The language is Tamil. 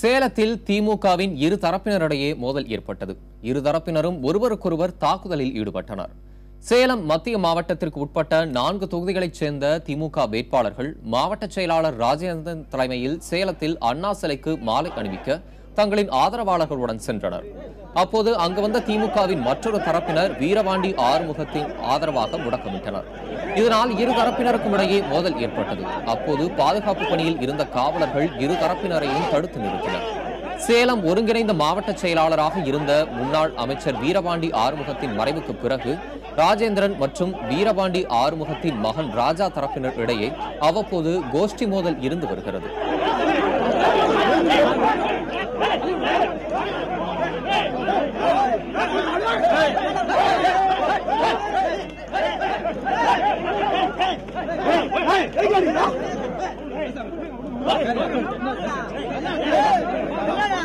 சேலத்தில் திமுகவின் இரு தரப்பினரிடையே மோதல் ஏற்பட்டது இரு தரப்பினரும் ஒருவருக்கொருவர் தாக்குதலில் ஈடுபட்டனர் சேலம் மத்திய மாவட்டத்திற்கு உட்பட்ட நான்கு தொகுதிகளைச் சேர்ந்த திமுக வேட்பாளர்கள் மாவட்ட செயலாளர் ராஜேந்திரன் தலைமையில் சேலத்தில் அண்ணா சிலைக்கு மாலை அணிவிக்க தங்களின் ஆதரவாளர்களுடன் சென்றனர் அப்போது அங்கு வந்த திமுகவின் மற்றொரு தரப்பினர் வீரபாண்டி ஆறுமுகத்தின் ஆதரவாக முடக்கமிட்டனர் இதனால் இரு தரப்பினருக்கும் இடையே மோதல் ஏற்பட்டது அப்போது பாதுகாப்பு பணியில் இருந்த காவலர்கள் இரு தரப்பினரையும் தடுத்து நிறுத்தினர் சேலம் ஒருங்கிணைந்த மாவட்ட செயலாளராக இருந்த முன்னாள் அமைச்சர் வீரபாண்டி ஆறுமுகத்தின் மறைவுக்கு பிறகு ராஜேந்திரன் மற்றும் வீரபாண்டி ஆறுமுகத்தின் மகன் ராஜா தரப்பினர் இடையே அவ்வப்போது கோஷ்டி மோதல் இருந்து வருகிறது Hey,